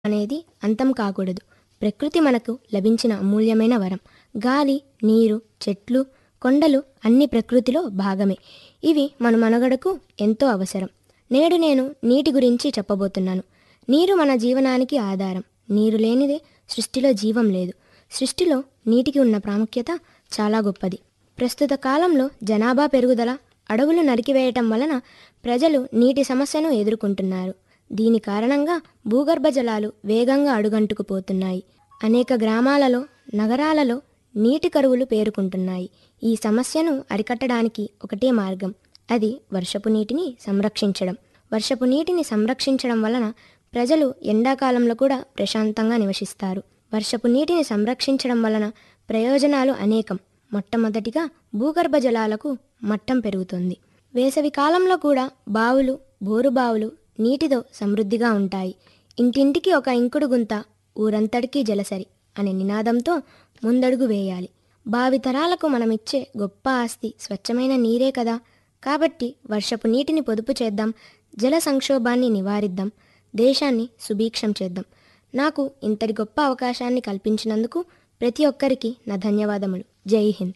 అనేది అంతం కాకూడదు ప్రకృతి మనకు లభించిన అమూల్యమైన వరం గాలి నీరు చెట్లు కొండలు అన్ని ప్రకృతిలో భాగమే ఇవి మన మనుగడకు ఎంతో అవసరం నేడు నేను నీటి గురించి చెప్పబోతున్నాను నీరు మన జీవనానికి ఆధారం నీరు లేనిదే సృష్టిలో జీవం లేదు సృష్టిలో నీటికి ఉన్న ప్రాముఖ్యత చాలా గొప్పది ప్రస్తుత కాలంలో జనాభా పెరుగుదల అడవులు నరికివేయటం వలన ప్రజలు నీటి సమస్యను ఎదుర్కొంటున్నారు దీని కారణంగా భూగర్భ జలాలు వేగంగా అడుగంటుకుపోతున్నాయి అనేక గ్రామాలలో నగరాలలో నీటి కరువులు పేరుకుంటున్నాయి ఈ సమస్యను అరికట్టడానికి ఒకటే మార్గం అది వర్షపు నీటిని సంరక్షించడం వర్షపు నీటిని సంరక్షించడం వలన ప్రజలు ఎండాకాలంలో కూడా ప్రశాంతంగా నివసిస్తారు వర్షపు నీటిని సంరక్షించడం వలన ప్రయోజనాలు అనేకం మొట్టమొదటిగా భూగర్భ జలాలకు మట్టం పెరుగుతుంది వేసవి కాలంలో కూడా బావులు బోరుబావులు నీటితో సమృద్ధిగా ఉంటాయి ఇంటింటికి ఒక ఇంకుడు గుంత ఊరంతటికీ జలసరి అనే నినాదంతో ముందడుగు వేయాలి భావితరాలకు మనమిచ్చే గొప్ప ఆస్తి స్వచ్ఛమైన నీరే కదా కాబట్టి వర్షపు నీటిని పొదుపు చేద్దాం జల సంక్షోభాన్ని నివారిద్దాం దేశాన్ని సుభిక్షం చేద్దాం నాకు ఇంతటి గొప్ప అవకాశాన్ని కల్పించినందుకు ప్రతి ఒక్కరికి నా ధన్యవాదములు జై హింద్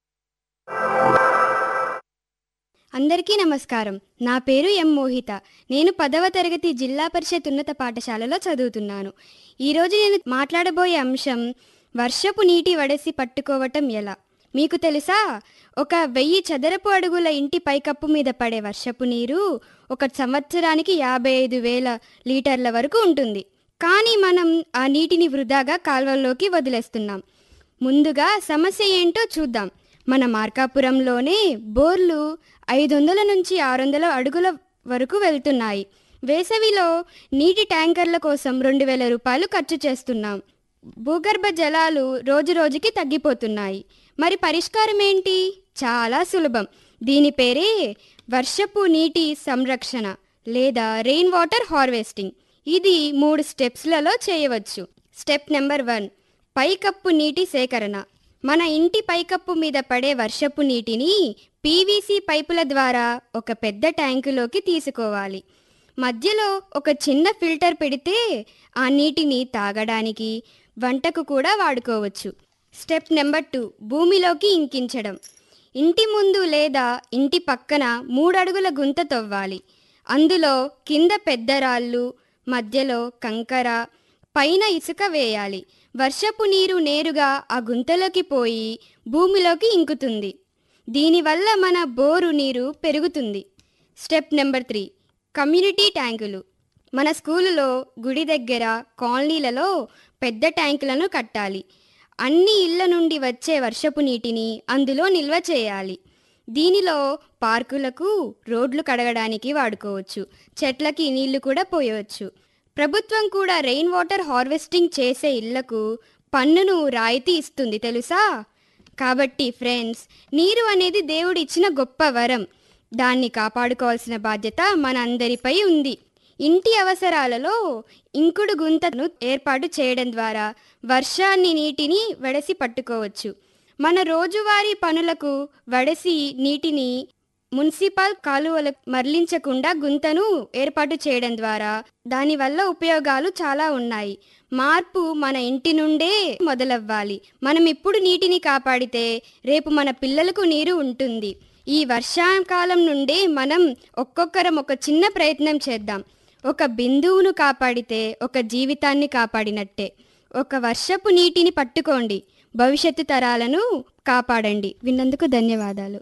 అందరికీ నమస్కారం నా పేరు ఎం మోహిత నేను పదవ తరగతి జిల్లా పరిషత్ ఉన్నత పాఠశాలలో చదువుతున్నాను ఈరోజు నేను మాట్లాడబోయే అంశం వర్షపు నీటి వడసి పట్టుకోవటం ఎలా మీకు తెలుసా ఒక వెయ్యి చదరపు అడుగుల ఇంటి పైకప్పు మీద పడే వర్షపు నీరు ఒక సంవత్సరానికి యాభై ఐదు వేల లీటర్ల వరకు ఉంటుంది కానీ మనం ఆ నీటిని వృధాగా కాల్వల్లోకి వదిలేస్తున్నాం ముందుగా సమస్య ఏంటో చూద్దాం మన మార్కాపురంలోనే బోర్లు ఐదు వందల నుంచి ఆరు వందల అడుగుల వరకు వెళ్తున్నాయి వేసవిలో నీటి ట్యాంకర్ల కోసం రెండు వేల రూపాయలు ఖర్చు చేస్తున్నాం భూగర్భ జలాలు రోజు రోజుకి తగ్గిపోతున్నాయి మరి పరిష్కారం ఏంటి చాలా సులభం దీని పేరే వర్షపు నీటి సంరక్షణ లేదా రెయిన్ వాటర్ హార్వెస్టింగ్ ఇది మూడు స్టెప్స్లలో చేయవచ్చు స్టెప్ నెంబర్ వన్ పైకప్పు నీటి సేకరణ మన ఇంటి పైకప్పు మీద పడే వర్షపు నీటిని పీవీసీ పైపుల ద్వారా ఒక పెద్ద ట్యాంకులోకి తీసుకోవాలి మధ్యలో ఒక చిన్న ఫిల్టర్ పెడితే ఆ నీటిని తాగడానికి వంటకు కూడా వాడుకోవచ్చు స్టెప్ నెంబర్ టూ భూమిలోకి ఇంకించడం ఇంటి ముందు లేదా ఇంటి పక్కన మూడడుగుల గుంత తవ్వాలి అందులో కింద పెద్ద రాళ్ళు మధ్యలో కంకర పైన ఇసుక వేయాలి వర్షపు నీరు నేరుగా ఆ గుంతలోకి పోయి భూమిలోకి ఇంకుతుంది దీనివల్ల మన బోరు నీరు పెరుగుతుంది స్టెప్ నెంబర్ త్రీ కమ్యూనిటీ ట్యాంకులు మన స్కూలులో గుడి దగ్గర కాలనీలలో పెద్ద ట్యాంకులను కట్టాలి అన్ని ఇళ్ల నుండి వచ్చే వర్షపు నీటిని అందులో నిల్వ చేయాలి దీనిలో పార్కులకు రోడ్లు కడగడానికి వాడుకోవచ్చు చెట్లకి నీళ్లు కూడా పోయవచ్చు ప్రభుత్వం కూడా రెయిన్ వాటర్ హార్వెస్టింగ్ చేసే ఇళ్లకు పన్నును రాయితీ ఇస్తుంది తెలుసా కాబట్టి ఫ్రెండ్స్ నీరు అనేది దేవుడు ఇచ్చిన గొప్ప వరం దాన్ని కాపాడుకోవాల్సిన బాధ్యత మన అందరిపై ఉంది ఇంటి అవసరాలలో ఇంకుడు గుంతను ఏర్పాటు చేయడం ద్వారా వర్షాన్ని నీటిని వడసి పట్టుకోవచ్చు మన రోజువారీ పనులకు వడసి నీటిని మున్సిపల్ కాలువలకు మరలించకుండా గుంతను ఏర్పాటు చేయడం ద్వారా దానివల్ల ఉపయోగాలు చాలా ఉన్నాయి మార్పు మన ఇంటి నుండే మొదలవ్వాలి మనం ఇప్పుడు నీటిని కాపాడితే రేపు మన పిల్లలకు నీరు ఉంటుంది ఈ వర్షాకాలం నుండే మనం ఒక్కొక్కరం ఒక చిన్న ప్రయత్నం చేద్దాం ఒక బిందువును కాపాడితే ఒక జీవితాన్ని కాపాడినట్టే ఒక వర్షపు నీటిని పట్టుకోండి భవిష్యత్తు తరాలను కాపాడండి విన్నందుకు ధన్యవాదాలు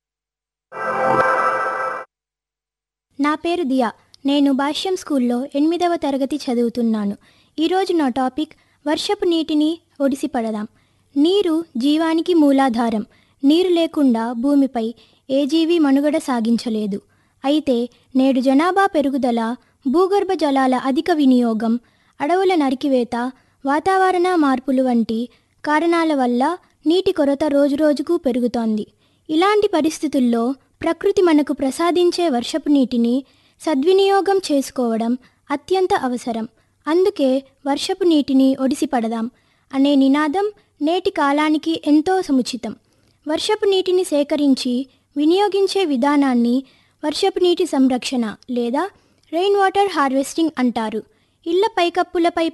నా పేరు దియా నేను భాష్యం స్కూల్లో ఎనిమిదవ తరగతి చదువుతున్నాను ఈరోజు నా టాపిక్ వర్షపు నీటిని ఒడిసి పడదాం నీరు జీవానికి మూలాధారం నీరు లేకుండా భూమిపై ఏ జీవి మనుగడ సాగించలేదు అయితే నేడు జనాభా పెరుగుదల భూగర్భ జలాల అధిక వినియోగం అడవుల నరికివేత వాతావరణ మార్పులు వంటి కారణాల వల్ల నీటి కొరత రోజురోజుకు పెరుగుతోంది ఇలాంటి పరిస్థితుల్లో ప్రకృతి మనకు ప్రసాదించే వర్షపు నీటిని సద్వినియోగం చేసుకోవడం అత్యంత అవసరం అందుకే వర్షపు నీటిని ఒడిసి పడదాం అనే నినాదం నేటి కాలానికి ఎంతో సముచితం వర్షపు నీటిని సేకరించి వినియోగించే విధానాన్ని వర్షపు నీటి సంరక్షణ లేదా రెయిన్ వాటర్ హార్వెస్టింగ్ అంటారు ఇళ్ల పైకప్పులపై